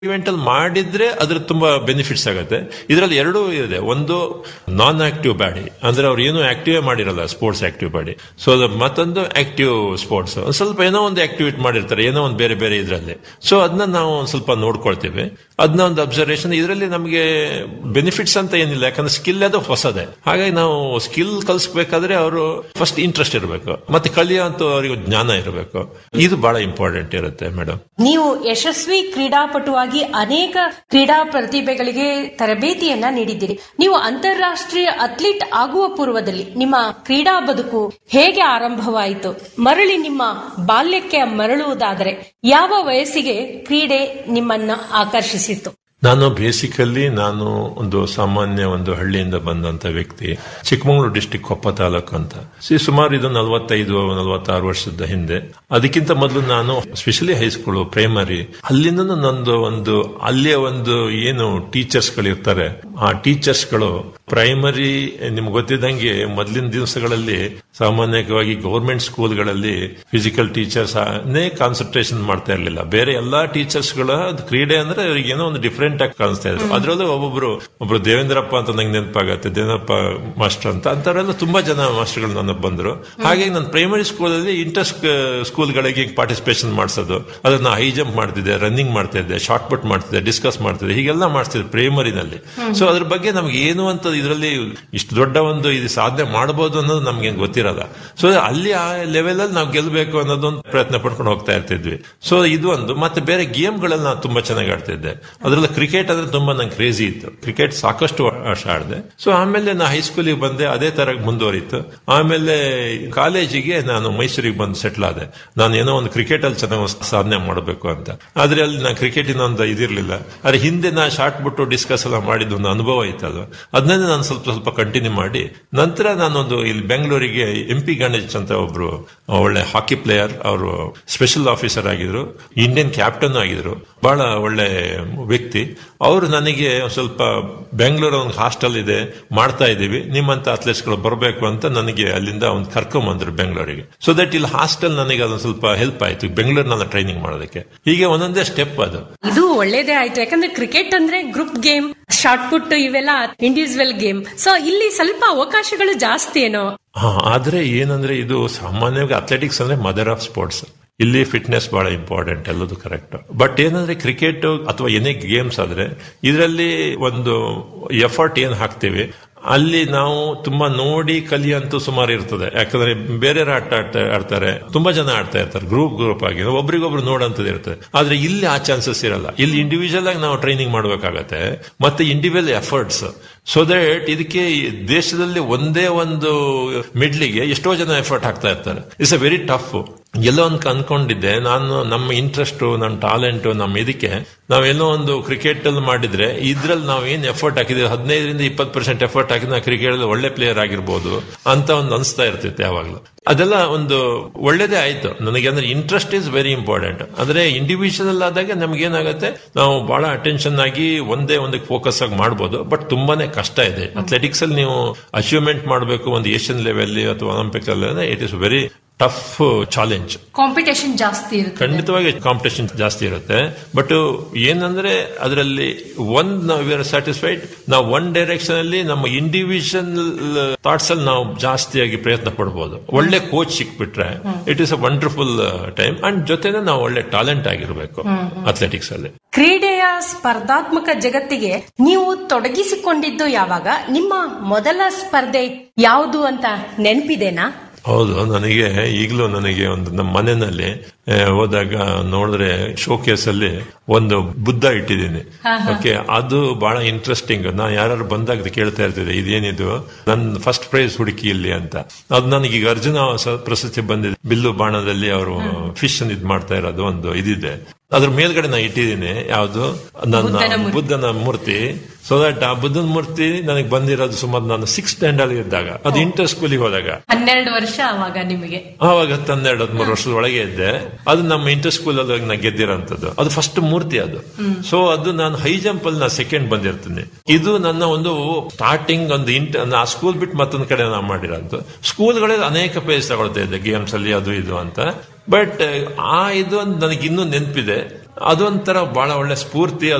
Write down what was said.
event ಅಲ್ಲಿ ಮಾಡಿದ್ರೆ ಅದ್ರ ತುಂಬಾ ಬೆನಿಫಿಟ್ಸ್ ಆಗುತ್ತೆ ಇದರಲ್ಲಿ ಎರಡೂ ಇದೆ ಒಂದು ನಾನ್ ಆಕ್ಟಿವ್ ಬಾಡಿ ಅಂದ್ರೆ ಅವ್ರು ಏನು ಆಕ್ಟಿವ್ ಮಾಡಿರಲ್ಲ ಸ್ಪೋರ್ಟ್ಸ್ ಆಕ್ಟಿವ್ ಬಾಡಿ ಸೊ ಮತ್ತೊಂದು ಆಕ್ಟಿವ್ ಸ್ಪೋರ್ಟ್ಸ್ ಸ್ವಲ್ಪ ಏನೋ ಒಂದು ಆಕ್ಟಿವಿಟಿ ಮಾಡಿರ್ತಾರೆ ಏನೋ ಒಂದು ಬೇರೆ ಬೇರೆ ಇದರಲ್ಲಿ ಸೊ ಅದನ್ನ ನಾವು ಒಂದ್ ಸ್ವಲ್ಪ ನೋಡ್ಕೊಳ್ತೀವಿ ಅದನ್ನ ಒಂದು ಅಬ್ಸರ್ವೇಷನ್ ಇದರಲ್ಲಿ ನಮಗೆ ಬೆನಿಫಿಟ್ಸ್ ಅಂತ ಏನಿಲ್ಲ ಯಾಕಂದ್ರೆ ಸ್ಕಿಲ್ ಅದು ಹೊಸದೇ ಹಾಗಾಗಿ ನಾವು ಸ್ಕಿಲ್ ಕಲಿಸ್ಬೇಕಾದ್ರೆ ಅವರು ಫಸ್ಟ್ ಇಂಟ್ರೆಸ್ಟ್ ಇರಬೇಕು ಮತ್ತೆ ಕಲಿಯುವಂತ ಅವರಿಗೆ ಜ್ಞಾನ ಇರಬೇಕು ಇದು ಬಹಳ ಇಂಪಾರ್ಟೆಂಟ್ ಇರುತ್ತೆ ಮೇಡಮ್ ನೀವು ಯಶಸ್ವಿ ಕ್ರೀಡಾಪಟುವಾಗಿ ಅನೇಕ ಕ್ರೀಡಾ ಪ್ರತಿಭೆಗಳಿಗೆ ತರಬೇತಿಯನ್ನ ನೀಡಿದ್ದೀರಿ ನೀವು ಅಂತಾರಾಷ್ಟ್ರೀಯ ಅಥ್ಲೀಟ್ ಆಗುವ ಪೂರ್ವದಲ್ಲಿ ನಿಮ್ಮ ಕ್ರೀಡಾ ಬದುಕು ಹೇಗೆ ಆರಂಭವಾಯಿತು ಮರಳಿ ನಿಮ್ಮ ಬಾಲ್ಯಕ್ಕೆ ಮರಳುವುದಾದರೆ ಯಾವ ವಯಸ್ಸಿಗೆ ಕ್ರೀಡೆ ನಿಮ್ಮನ್ನ ಆಕರ್ಷಿಸಿತು ನಾನು ಬೇಸಿಕಲ್ಲಿ ನಾನು ಒಂದು ಸಾಮಾನ್ಯ ಒಂದು ಹಳ್ಳಿಯಿಂದ ಬಂದಂತ ವ್ಯಕ್ತಿ ಚಿಕ್ಕಮಗಳೂರು ಡಿಸ್ಟಿಕ್ ಕೊಪ್ಪ ತಾಲೂಕು ಅಂತ ಸಿ ಸುಮಾರು ಇದು ನಲವತ್ತೈದು ನಲವತ್ತಾರು ವರ್ಷದ ಹಿಂದೆ ಅದಕ್ಕಿಂತ ಮೊದಲು ನಾನು ಸ್ಪೆಷಲಿ ಹೈಸ್ಕೂಲ್ ಪ್ರೈಮರಿ ಅಲ್ಲಿಂದ ನಂದು ಒಂದು ಅಲ್ಲಿಯ ಒಂದು ಏನು ಟೀಚರ್ಸ್ ಗಳಿರ್ತಾರೆ ಆ ಟೀಚರ್ಸ್ ಗಳು ಪ್ರೈಮರಿ ನಿಮ್ಗೆ ಗೊತ್ತಿದ್ದಂಗೆ ಮೊದಲಿನ ದಿವಸಗಳಲ್ಲಿ ಸಾಮಾನ್ಯವಾಗಿ ಗೌರ್ಮೆಂಟ್ ಸ್ಕೂಲ್ಗಳಲ್ಲಿ ಫಿಸಿಕಲ್ ಟೀಚರ್ಸ್ ಕಾನ್ಸಂಟ್ರೇಷನ್ ಮಾಡ್ತಾ ಇರಲಿಲ್ಲ ಬೇರೆ ಎಲ್ಲಾ ಟೀಚರ್ಸ್ ಗಳ ಕ್ರೀಡೆ ಅಂದ್ರೆ ಅವ್ರಿಗೆ ಏನೋ ಒಂದು ಡಿಫ್ರೆಂಟ್ ಆಗಿ ಕಾಣಿಸ್ತಾ ಇದ್ರು ಅದ್ರಲ್ಲೂ ಒಬ್ಬೊಬ್ರು ಒಬ್ರು ದೇವೇಂದ್ರಪ್ಪ ಅಂತ ನಂಗೆ ನೆನಪಾಗತ್ತೆ ದೇವೇಂದ್ರಪ್ಪ ಮಾಸ್ಟರ್ ಅಂತ ಅಂತವರೆಲ್ಲ ತುಂಬಾ ಜನ ಮಾಸ್ಟರ್ಗಳು ನನ್ನ ಬಂದ್ರು ಹಾಗಾಗಿ ನಾನು ಪ್ರೈಮರಿ ಸ್ಕೂಲಲ್ಲಿ ಇಂಟರ್ ಸ್ಕೂಲ್ಗಳಿಗೆ ಪಾರ್ಟಿಸಿಪೇಷನ್ ಮಾಡಿಸೋದು ಅದನ್ನ ಹೈ ಜಂಪ್ ಮಾಡ್ತಿದ್ದೆ ರನ್ನಿಂಗ್ ಮಾಡ್ತಾ ಇದ್ದೆ ಶಾರ್ಟ್ ಪುಟ್ ಮಾಡ್ತಿದ್ದೆ ಡಿಸ್ಕಸ್ ಮಾಡ್ತಿದ್ದೆ ಹೀಗೆಲ್ಲ ಮಾಡ್ತಿದ್ದೆ ಪ್ರೈಮರಿನಲ್ಲಿ ಸೊ ಅದ್ರ ಬಗ್ಗೆ ನಮ್ಗೆ ಏನು ಅಂತ ಇದರಲ್ಲಿ ಇಷ್ಟು ದೊಡ್ಡ ಒಂದು ಇದು ಸಾಧನೆ ಮಾಡಬಹುದು ಅನ್ನೋದು ನಮ್ಗೆ ಗೊತ್ತಿರಲ್ಲ ಸೊ ಅಲ್ಲಿ ಆ ಲೆವೆಲ್ ಅಲ್ಲಿ ನಾವು ಗೆಲ್ಲಬೇಕು ಅನ್ನೋದೊಂದು ಪ್ರಯತ್ನ ಪಡ್ಕೊಂಡು ಹೋಗ್ತಾ ಇರ್ತಿದ್ವಿ ಸೊ ಇದು ಒಂದು ಮತ್ತೆ ಬೇರೆ ಗೇಮ್ಗಳಲ್ಲಿ ನಾನು ತುಂಬಾ ಚೆನ್ನಾಗಿ ಆಡ್ತಿದ್ದೆ ಅದರಲ್ಲಿ ಕ್ರಿಕೆಟ್ ಅಂದ್ರೆ ತುಂಬಾ ನಂಗೆ ಕ್ರೇಜಿ ಇತ್ತು ಕ್ರಿಕೆಟ್ ಸಾಕಷ್ಟು ವರ್ಷ ಆಡಿದೆ ಸೊ ಆಮೇಲೆ ನಾ ಹೈಸ್ಕೂಲಿಗೆ ಬಂದೆ ಅದೇ ತರ ಮುಂದುವರಿತು ಆಮೇಲೆ ಕಾಲೇಜಿಗೆ ನಾನು ಮೈಸೂರಿಗೆ ಬಂದು ಸೆಟ್ಲ್ ಆದೆ ನಾನು ಏನೋ ಒಂದು ಕ್ರಿಕೆಟ್ ಅಲ್ಲಿ ಚೆನ್ನಾಗಿ ಸಾಧನೆ ಮಾಡಬೇಕು ಅಂತ ಆದ್ರೆ ಅಲ್ಲಿ ನಾ ಕ್ರಿಕೆಟಿನ ಒಂದು ಇದಿರ್ಲಿಲ್ಲ ಆದ್ರೆ ಹಿಂದೆ ನಾ ಶಾರ್ಟ್ ಬಿಟ್ಟು ಡಿಸ್ಕಸ್ ಎಲ್ಲ ಮಾಡಿದ ಒಂದು ಅನುಭವ ಇತ್ತದು ಅದನ್ನೇ ನಾನು ಸ್ವಲ್ಪ ಸ್ವಲ್ಪ ಕಂಟಿನ್ಯೂ ಮಾಡಿ ನಂತರ ನಾನೊಂದು ಇಲ್ಲಿ ಬೆಂಗಳೂರಿಗೆ ಎಂ ಪಿ ಗಣೇಶ್ ಅಂತ ಒಬ್ರು ಒಳ್ಳೆ ಹಾಕಿ ಪ್ಲೇಯರ್ ಅವರು ಸ್ಪೆಷಲ್ ಆಫೀಸರ್ ಆಗಿದ್ರು ಇಂಡಿಯನ್ ಕ್ಯಾಪ್ಟನ್ ಆಗಿದ್ರು ಬಹಳ ಒಳ್ಳೆ ವ್ಯಕ್ತಿ ಅವರು ನನಗೆ ಒಂದ್ ಸ್ವಲ್ಪ ಬೆಂಗಳೂರು ಒಂದು ಹಾಸ್ಟೆಲ್ ಇದೆ ಮಾಡ್ತಾ ಇದ್ದೀವಿ ನಿಮ್ಮಂತ ಅಥ್ಲೆಟ್ಸ್ ಗಳು ಬರಬೇಕು ಅಂತ ನನಗೆ ಅಲ್ಲಿಂದ ಒಂದು ಕರ್ಕೊಂಬಂದ್ರು ಬೆಂಗಳೂರಿಗೆ ಸೊ ದಟ್ ಇಲ್ಲಿ ಹಾಸ್ಟೆಲ್ ನನಗೆ ಅದೊಂದು ಸ್ವಲ್ಪ ಹೆಲ್ಪ್ ಆಯ್ತು ಬೆಂಗಳೂರಿನಲ್ಲಿ ಟ್ರೈನಿಂಗ್ ಮಾಡೋದಕ್ಕೆ ಹೀಗೆ ಒಂದೊಂದೇ ಸ್ಟೆಪ್ ಅದು ಇದು ಒಳ್ಳೇದೇ ಆಯ್ತು ಯಾಕಂದ್ರೆ ಕ್ರಿಕೆಟ್ ಅಂದ್ರೆ ಗ್ರೂಪ್ ಗೇಮ್ ಶಾರ್ಟ್ ಪುಟ್ ಇವೆಲ್ಲ ಇಂಡಿವಿಜುವಲ್ ಗೇಮ್ ಸೊ ಇಲ್ಲಿ ಸ್ವಲ್ಪ ಅವಕಾಶಗಳು ಜಾಸ್ತಿ ಏನೋ ಹಾ ಆದ್ರೆ ಏನಂದ್ರೆ ಇದು ಸಾಮಾನ್ಯವಾಗಿ ಅಥ್ಲೆಟಿಕ್ಸ್ ಅಂದ್ರೆ ಮದರ್ ಆಫ್ ಸ್ಪೋರ್ಟ್ಸ್ ಇಲ್ಲಿ ಫಿಟ್ನೆಸ್ ಬಹಳ ಇಂಪಾರ್ಟೆಂಟ್ ಎಲ್ಲದು ಕರೆಕ್ಟ್ ಬಟ್ ಏನಂದ್ರೆ ಕ್ರಿಕೆಟ್ ಅಥವಾ ಏನೇ ಗೇಮ್ಸ್ ಆದ್ರೆ ಇದರಲ್ಲಿ ಒಂದು ಎಫರ್ಟ್ ಏನ್ ಹಾಕ್ತೀವಿ ಅಲ್ಲಿ ನಾವು ತುಂಬಾ ನೋಡಿ ಕಲಿಯಂತೂ ಸುಮಾರು ಇರ್ತದೆ ಯಾಕಂದ್ರೆ ಬೇರೆ ಆಟ ಆಡ್ತಾ ಆಡ್ತಾರೆ ತುಂಬಾ ಜನ ಆಡ್ತಾ ಇರ್ತಾರೆ ಗ್ರೂಪ್ ಗ್ರೂಪ್ ಆಗಿ ಒಬ್ರಿಗೊಬ್ರು ನೋಡಂತದ್ದು ಇರ್ತದೆ ಆದ್ರೆ ಇಲ್ಲಿ ಆ ಚಾನ್ಸಸ್ ಇರಲ್ಲ ಇಲ್ಲಿ ಇಂಡಿವಿಜುವಲ್ ಆಗಿ ನಾವು ಟ್ರೈನಿಂಗ್ ಮಾಡಬೇಕಾಗತ್ತೆ ಮತ್ತೆ ಇಂಡಿವಿಜುವಲ್ ಎಫರ್ಟ್ಸ್ ಸೊ ದಟ್ ಇದಕ್ಕೆ ದೇಶದಲ್ಲಿ ಒಂದೇ ಒಂದು ಮಿಡ್ಲಿಗೆ ಎಷ್ಟೋ ಜನ ಎಫರ್ಟ್ ಹಾಕ್ತಾ ಇರ್ತಾರೆ ಇಟ್ಸ್ ಅ ವೆರಿ ಟಫ್ ಎಲ್ಲೋ ಒಂದು ಅನ್ಕೊಂಡಿದ್ದೆ ನಾನು ನಮ್ಮ ಇಂಟ್ರೆಸ್ಟ್ ನಮ್ಮ ಟ್ಯಾಲೆಂಟ್ ನಮ್ಮ ಇದಕ್ಕೆ ನಾವೆಲ್ಲೋ ಒಂದು ಕ್ರಿಕೆಟ್ ಅಲ್ಲಿ ಮಾಡಿದ್ರೆ ಇದ್ರಲ್ಲಿ ನಾವು ಏನ್ ಎಫರ್ಟ್ ಹಾಕಿದ್ರೆ ಹದಿನೈದರಿಂದ ಇಪ್ಪತ್ತು ಪರ್ಸೆಂಟ್ ಎಫರ್ಟ್ ಹಾಕಿದ್ರೆ ನಾವು ಕ್ರಿಕೆಟ್ ಅಲ್ಲಿ ಒಳ್ಳೆ ಪ್ಲೇಯರ್ ಆಗಿರ್ಬೋದು ಅಂತ ಒಂದು ಅನಿಸ್ತಾ ಇರ್ತಿತ್ತು ಯಾವಾಗ್ಲೂ ಅದೆಲ್ಲ ಒಂದು ಒಳ್ಳೇದೇ ಆಯ್ತು ನನಗೆ ಅಂದ್ರೆ ಇಂಟ್ರೆಸ್ಟ್ ಇಸ್ ವೆರಿ ಇಂಪಾರ್ಟೆಂಟ್ ಅಂದ್ರೆ ಇಂಡಿವಿಜುವಲ್ ಆದಾಗ ನಮ್ಗೆ ಏನಾಗುತ್ತೆ ನಾವು ಬಹಳ ಅಟೆನ್ಷನ್ ಆಗಿ ಒಂದೇ ಒಂದಕ್ಕೆ ಫೋಕಸ್ ಆಗಿ ಮಾಡ್ಬೋದು ಬಟ್ ತುಂಬಾನೇ ಕಷ್ಟ ಇದೆ ಅಥ್ಲೆಟಿಕ್ಸ್ ಅಲ್ಲಿ ನೀವು ಅಚೀವ್ಮೆಂಟ್ ಮಾಡಬೇಕು ಒಂದು ಏಷ್ಯನ್ ಲೆವೆಲ್ ಅಥವಾ ಒಲಿಂಪಿಕ್ಸ್ ಅಲ್ಲಿ it is very tough challenge competition ಜಾಸ್ತಿ ಇರುತ್ತೆ ಖಂಡಿತವಾಗಿ ಕಾಂಪಿಟೇಷನ್ ಜಾಸ್ತಿ ಇರುತ್ತೆ ಬಟ್ ಏನಂದ್ರೆ ಅದರಲ್ಲಿ ಒಂದ್ ನಾವು ವಿ ಆರ್ ಸ್ಯಾಟಿಸ್ಫೈಡ್ ನಾವು ಒನ್ ಡೈರೆಕ್ಷನ್ ಅಲ್ಲಿ ನಮ್ಮ ಇಂಡಿವಿಜುವಲ್ ಥಾಟ್ಸ್ ಅಲ್ಲಿ ನಾವು ಜಾಸ್ತಿಯಾಗಿ ಪ್ರಯತ್ನ ಪಡ್ಬೋದು ಒಳ್ಳೆ ಕೋಚ್ ಸಿಕ್ಬಿಟ್ರೆ it is a wonderful time and ಜೊತೆನೆ ನಾವು ಒಳ್ಳೆ ಟ್ಯಾಲೆಂಟ್ ಆಗಿರ್ಬೇಕು ಅಥ್ಲೆಟಿಕ್ಸ್ ಅಲ್ಲಿ ಕ್ರೀಡೆಯ ಸ್ಪರ್ಧಾತ್ಮಕ ಜಗತ್ತಿಗೆ ನೀವು ತೊಡಗಿಸಿಕೊಂಡಿದ್ದು ಯಾವಾಗ ನಿಮ್ಮ ಮೊದಲ ಸ್ಪರ್ಧೆ ಯಾವುದು ಅಂತ ನೆನಪಿದೆನಾ ಹೌದು ನನಗೆ ಈಗಲೂ ನನಗೆ ಒಂದು ನಮ್ಮ ಮನೆಯಲ್ಲಿ ಆ, ಹೋದಾಗ ನೋಡಿದ್ರೆ ಶೋಕೇಸ್ ಅಲ್ಲಿ ಒಂದು ಬುದ್ಧ ಇಟ್ಟಿದ್ದೀನಿ ಓಕೆ ಅದು ಬಹಳ ಇಂಟ್ರೆಸ್ಟಿಂಗ್ ನಾ ಯಾರು ಬಂದಾಗ ಕೇಳ್ತಾ ಇರ್ತಿದ್ದೆ ಇದೇನಿದು ನನ್ನ ಫಸ್ಟ್ ಪ್ರೈಸ್ ಹುಡುಕಿ ಇಲ್ಲಿ ಅಂತ ಅದು ನನಗೆ ಈಗ ಅರ್ಜುನ ಸ- ಪ್ರಶಸ್ತಿ ಬಂದಿದೆ ಬಿಲ್ಲು ಬಾಣದಲ್ಲಿ ಅವರು ಫಿಶ್ ಇದ್ ಮಾಡ್ತಾ ಇರೋದು ಒಂದು ಇದಿದೆ ಅದ್ರ ಮೇಲ್ಗಡೆ ನಾ ಇಟ್ಟಿದ್ದೀನಿ ಯಾವುದು ನನ್ನ ಬುದ್ಧನ ಮೂರ್ತಿ ಸೊ ದಟ್ ಆ ಬುದ್ಧನ ಮೂರ್ತಿ ನನಗೆ ಬಂದಿರೋದು ಸುಮಾರು ನಾನು ಸಿಕ್ಸ್ ಸ್ಟ್ಯಾಂಡರ್ಡ್ ಇದ್ದಾಗ ಅದು ಇಂಟರ್ ಸ್ಕೂಲಿಗೆ ಹೋದಾಗ ಹನ್ನೆರಡು ವರ್ಷ ಅವಾಗ ನಿಮಗೆ ಆವಾಗ ಹತ್ತೆರಡು ಹದಿಮೂರು ವರ್ಷದ ಒಳಗೆ ಇದ್ದೆ ಅದು ನಮ್ಮ ಇಂಟರ್ ಸ್ಕೂಲ್ ಅಲ್ಲಿ ಹೋಗಿ ನಾ ಗೆದ್ದಿರೋಂಥದ್ದು ಅದು ಫಸ್ಟ್ ಮೂರ್ತಿ ಅದು ಸೊ ಅದು ನಾನು ಹೈ ಜಂಪ್ ಅಲ್ಲಿ ನಾ ಸೆಕೆಂಡ್ ಬಂದಿರ್ತೀನಿ ಇದು ನನ್ನ ಒಂದು ಸ್ಟಾರ್ಟಿಂಗ್ ಒಂದು ಇಂಟ್ ಆ ಸ್ಕೂಲ್ ಬಿಟ್ಟು ಮತ್ತೊಂದು ಕಡೆ ನಾ ಮಾಡಿರೋದು ಸ್ಕೂಲ್ಗಳಲ್ಲಿ ಅನೇಕ ಪ್ರೈಸ್ ತಗೊಳ್ತಾ ಇದ್ದೆ ಗೇಮ್ಸ್ ಅಲ್ಲಿ ಅದು ಇದು ಅಂತ ಬಟ್ ಆ ಇದು ಒಂದು ನನಗೆ ಇನ್ನೂ ನೆನಪಿದೆ ಅದೊಂಥರ ಬಹಳ ಒಳ್ಳೆ ಸ್ಫೂರ್ತಿ